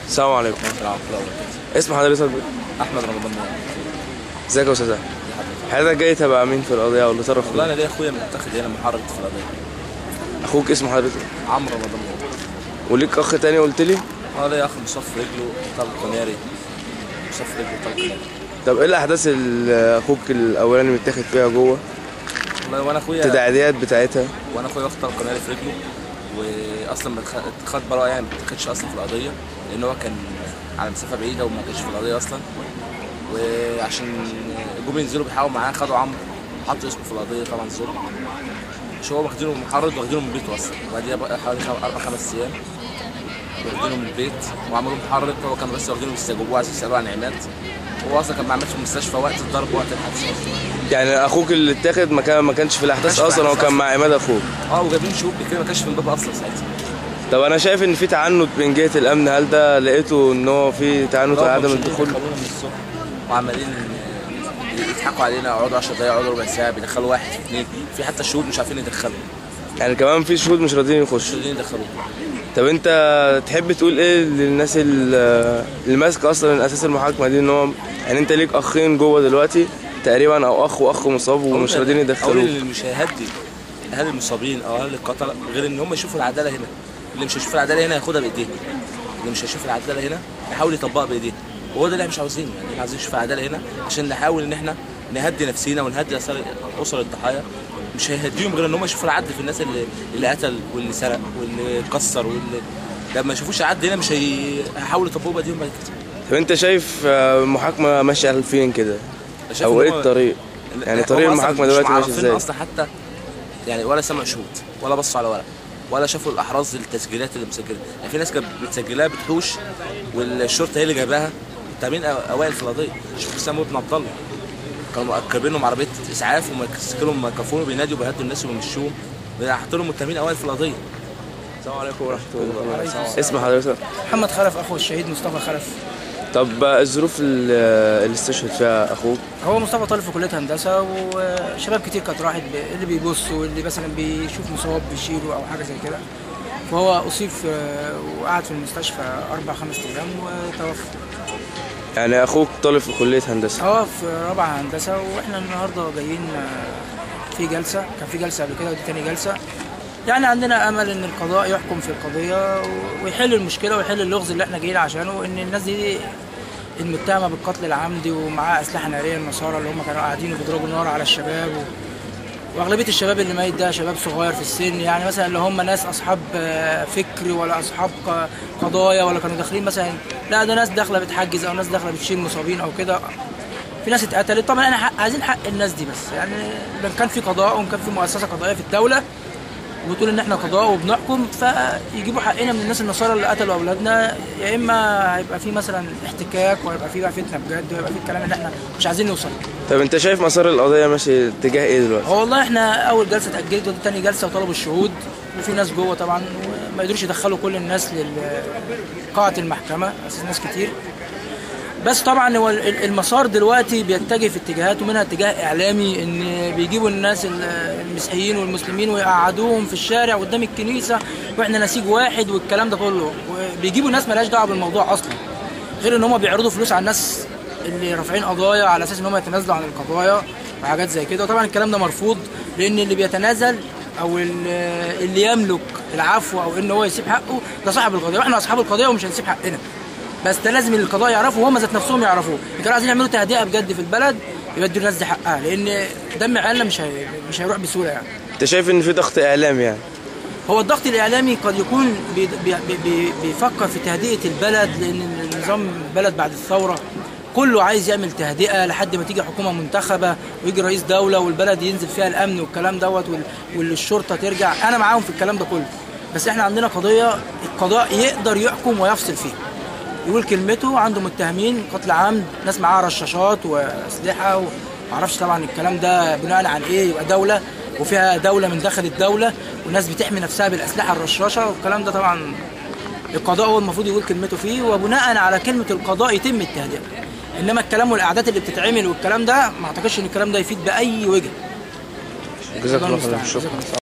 السلام عليكم ورحمة الله وبركاته اسم حضرتك أحمد رمضان نور ازيك يا استاذ أحمد؟ حضرتك جاي تبع مين في القضيه ولا طرف والله مين؟ أنا ليا أخويا متاخد هنا محرك في القضية اخوك اسم حضرتك عمرو رمضان نور وليك اخ تاني قلت لي أه ليا أخ مصاب في رجله طلق ناري مصاب في رجله طلق ناري طب ايه الاحداث اللي اخوك الاولاني متاخد فيها جوه والله وأنا أخويا التداعيات بتاعتها وأنا أخويا واخد طلق ناري في رجله وأصلا ما اتخ- اتخذ براءة يعني ما اتخذش أصلا في القضية لأن هو كان على مسافة بعيدة وما كانش في القضية أصلا وعشان جم ينزلوا بيحاولوا معاه خدوا عمرو حطوا اسمه في القضية طبعا ظلم مش هو واخدينه محرض واخدينه من بيته اصلا وبعديها بقى حوالي خم- اربع خمس ايام واخدينه من البيت وعملوا محرض هو كان بس واخدينه بيستجوبوه عايز يسالوه عن عماد هو اصلا كان مع عماد في المستشفى وقت الضرب وقت الحادثه اصلا يعني اخوك اللي اتاخد ما كان ما كانش في الاحداث كانش في اصلا هو الأحداث كان مع عماد اخوك اه وجايبين شهود كده ما كانش في الباب اصلا ساعتها طب انا شايف ان في تعنت من جهه الامن هل ده لقيته ان هو في تعنت على عدم مرشدين الدخول دخلونا من الصبح وعمالين يضحكوا علينا يقعدوا 10 دقايق يقعدوا ربع ساعه بيدخلوا واحد في اثنين في حتى الشهود مش عارفين يدخلوا يعني كمان في شهود مش راضيين مش يخشوا راضيين يدخلوه طب انت تحب تقول ايه للناس ال- اللي ماسكه اصلا اساس المحاكمه دي ان هو يعني انت ليك اخين جوه دلوقتي تقريبا او اخ واخ مصاب ومش أقول- راضيين اقول يدخلوه اللي مش هيهدي اهل المصابين او اهل القتله غير ان هم يشوفوا العداله هنا اللي مش هيشوف العداله هنا ياخدها بايديه اللي مش هيشوف العداله هنا يحاول يطبقها بايديه وهو ده اللي احنا مش عاوزينه يعني احنا عايزين نشوف العداله هنا عشان نحاول ان احنا نهدي نفسينا ونهدي اسر اسر الضحايا مش هيهديهم غير ان هم يشوفوا العدل في الناس اللي اللي قتل واللي سرق واللي كسر واللي لما يشوفوش العدل هنا مش هي- هيحاولوا يطبقوا بايديهم بعد كده طب انت شايف آه، المحاكمه ماشيه فين كده أنا شايف او إن ايه هو- الطريق يعني هم طريق أصلاً المحاكمه مش دلوقتي ماشي معرفين ازاي اصلا حتى يعني ولا سمعوا شهود ولا بصوا على ورق ولا شافوا الاحراز التسجيلات اللي مسجله يعني في ناس كانت بتسجلها بتحوش والشرطه هي اللي جايباها متابعين أو- اوائل في القضيه شوف سامو ابن عبد الله كانوا مركبينهم عربيه اسعاف وماسكين لهم ميكروفون وبينادوا وبيهدوا الناس وبيمشوهم حاطين لهم متهمين اوائل في القضيه السلام عليكم ورحمه الله وبركاته اسم حضرتك محمد خلف اخو الشهيد مصطفى خلف طب آه، الظروف اللي اللي استشهد فيها اخوك هو مصطفى طالب في كليه هندسه وشباب كتير كانت راحت ب- اللي بيبص واللي مثلا بيشوف مصاب بيشيله او حاجه زي كده فهو اصيب في- وقعد في المستشفى اربع خمس ايام وتوفى يعني اخوك طالب في كليه هندسه اه في رابعه هندسه واحنا النهارده جايين آه، في جلسه كان في جلسه قبل كده ودي تاني جلسه يعني عندنا امل ان القضاء يحكم في القضيه ويحل المشكله ويحل اللغز اللي احنا جايين عشانه ان الناس دي المتهمه بالقتل العمدي ومعاه اسلحه ناريه النصارى اللي هم كانوا قاعدين وبيضربوا نار على الشباب و... واغلبيه الشباب اللي ميت ده شباب صغير في السن يعني مثلا اللي هم ناس اصحاب آه، فكر ولا اصحاب ق- قضايا ولا كانوا داخلين مثلا لا ده ناس داخله بتحجز او ناس داخله بتشيل مصابين او كده في ناس اتقتلت طبعا احنا حق عايزين حق الناس دي بس يعني لو كان في قضاء وكان في مؤسسه قضائيه في الدوله وبتقول ان احنا قضاء وبنحكم فيجيبوا حقنا من الناس النصارى اللي قتلوا اولادنا يا اما هيبقى في مثلا احتكاك وهيبقى في بقى فتنه بجد وهيبقى في الكلام اللي احنا مش عايزين نوصل له. طب انت شايف مسار القضيه ماشي اتجاه ايه دلوقتي هو والله احنا اول جلسه اتاجلت ودي تاني جلسه وطلبوا الشهود وفي ناس جوه طبعا وما يقدروش يدخلوا كل الناس لقاعه المحكمه اساس ناس كتير بس طبعا هو ال- المسار دلوقتي بيتجه في اتجاهات ومنها اتجاه اعلامي ان بيجيبوا الناس ال- المسيحيين والمسلمين ويقعدوهم في الشارع قدام الكنيسه واحنا نسيج واحد والكلام ده كله وبيجيبوا ناس مالهاش دعوه بالموضوع اصلا غير ان هم بيعرضوا فلوس على الناس اللي رافعين قضايا على اساس ان هم يتنازلوا عن القضايا وحاجات زي كده وطبعا الكلام ده مرفوض لان اللي بيتنازل او ال- اللي يملك العفو او ان هو يسيب حقه ده صاحب القضيه واحنا اصحاب القضيه ومش هنسيب حقنا بس ده لازم القضاء يعرفوا وهم ذات نفسهم يعرفوه كانوا عايزين يعملوا تهدئه بجد في البلد يبدوا الناس دي حقها لان دم عيالنا مش هي... مش هيروح بسهوله يعني انت شايف ان في ضغط اعلامي يعني هو الضغط الاعلامي قد يكون بي بي بي بيفكر في تهدئه البلد لان النظام البلد بعد الثوره كله عايز يعمل تهدئه لحد ما تيجي حكومه منتخبه ويجي رئيس دوله والبلد ينزل فيها الامن والكلام دوت وال- والشرطه ترجع انا معاهم في الكلام ده كله بس احنا عندنا قضيه القضاء يقدر يحكم ويفصل فيها يقول كلمته عنده متهمين قتل عمد ناس معاها رشاشات واسلحه ومعرفش طبعا الكلام ده بناء عن ايه يبقى دوله وفيها دوله من داخل الدوله وناس بتحمي نفسها بالاسلحه الرشاشه والكلام ده طبعا القضاء هو المفروض يقول كلمته فيه وبناء على كلمه القضاء يتم التهدئه انما الكلام والاعداد اللي بتتعمل والكلام ده ما اعتقدش ان الكلام ده يفيد باي وجه جزاك الله المستعان. خير شكرا جزاك الله